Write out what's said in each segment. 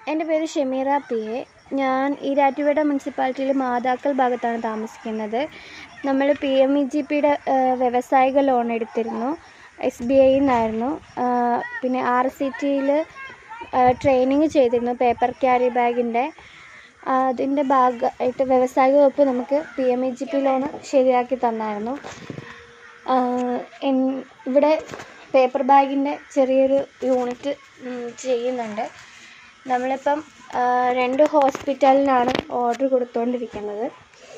എൻ്റെ പേര് Shemeera P A ഞാൻ ഈരാറ്റുപേട്ട മുനിസിപ്പാലിറ്റിയിൽ മാതാക്കൽ ഭാഗത്താണ് താമസിക്കുന്നത് നമ്മൾ പി എം ഇ ജി പിയുടെ വ്യവസായിക ലോൺ എടുത്തിരുന്നു എസ് ബി ഐയിൽ നിന്നായിരുന്നു പിന്നെ ആർ സി ടിയിൽ ട്രെയിനിങ് ചെയ്തിരുന്നു പേപ്പർ ക്യാരി ബാഗിൻ്റെ അതിൻ്റെ ഭാഗമായിട്ട് വ്യവസായിക വകുപ്പ് നമുക്ക് P M E G P loan ശരിയാക്കി തന്നായിരുന്നു എൻ- ഇവിടെ പേപ്പർ ബാഗിൻ്റെ ചെറിയൊരു യൂണിറ്റ് ചെയ്യുന്നുണ്ട് നമ്മളിപ്പം ആ, രണ്ട് ഹോസ്പിറ്റലിനാണ് ഓർഡർ കൊടുത്തുകൊണ്ടിരിക്കുന്നത്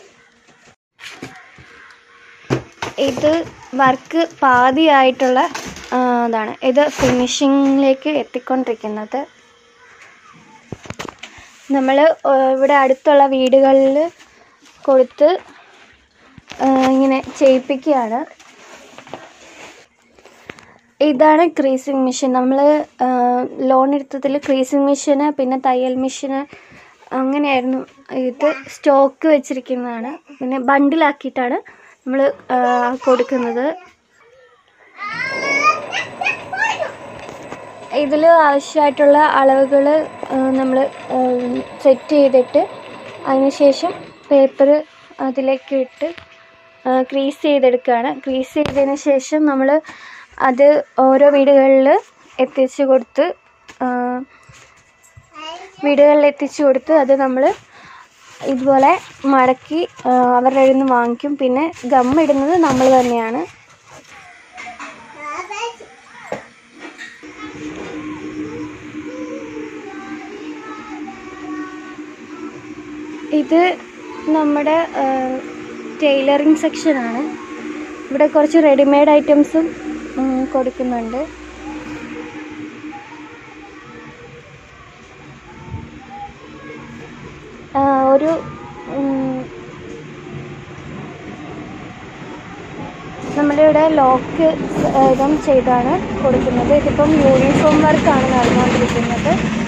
ഇത് വർക്ക് പാതിയായിട്ടുള്ള ആ, ഇതാണ് ഇത് ഫിനിഷിങ്ങിലേക്ക് എത്തിക്കൊണ്ടിരിക്കുന്നത് നമ്മൾ ഇവിടെ അടുത്തുള്ള വീടുകളിൽ കൊടുത്ത് ആ, ഇങ്ങനെ ചെയ്യിപ്പിക്കുകയാണ് ഇതാണ് ക്രീസിങ് മെഷീൻ നമ്മൾ ലോൺ എടുത്തതിൽ ക്രീസിങ് മെഷീന് പിന്നെ തയ്യൽ മെഷീന് അങ്ങനെയായിരുന്നു ഇത് സ്റ്റോക്ക് വെച്ചിരിക്കുന്നതാണ് പിന്നെ ബണ്ടിലാക്കിയിട്ടാണ് നമ്മൾ കൊടുക്കുന്നത് ഇതിൽ ആവശ്യമായിട്ടുള്ള അളവുകൾ നമ്മൾ സെറ്റ് ചെയ്തിട്ട് അതിനുശേഷം പേപ്പർ അതിലേക്ക് ഇട്ട് ക്രീസ് ചെയ്തെടുക്കുകയാണ് ക്രീസ് ചെയ്തതിന് ശേഷം നമ്മൾ അത് ഓരോ വീടുകളിൽ എത്തിച്ചു കൊടുത്ത് ആ, വീടുകളിൽ എത്തിച്ചു കൊടുത്ത് അത് നമ്മൾ ഇതുപോലെ മടക്കി ആ, അവരുടെ കയ്യിൽ നിന്ന് വാങ്ങിക്കും പിന്നെ ഗം ഇടുന്നത് നമ്മൾ തന്നെയാണ് ഇത് നമ്മുടെ ടൈലറിങ് സെക്ഷനാണ് ഇവിടെ കുറച്ച് റെഡിമെയ്ഡ് ഐറ്റംസും ഉം, കൊടുക്കുന്നുണ്ട് ആ, ഒരു ഉം, നമ്മളിവിടെ ലോക്ക് ഇതും ചെയ്താണ് കൊടുക്കുന്നത് ഇതിപ്പം യൂണിഫോം വർക്കാണ് നടന്നുകൊണ്ടിരിക്കുന്നത്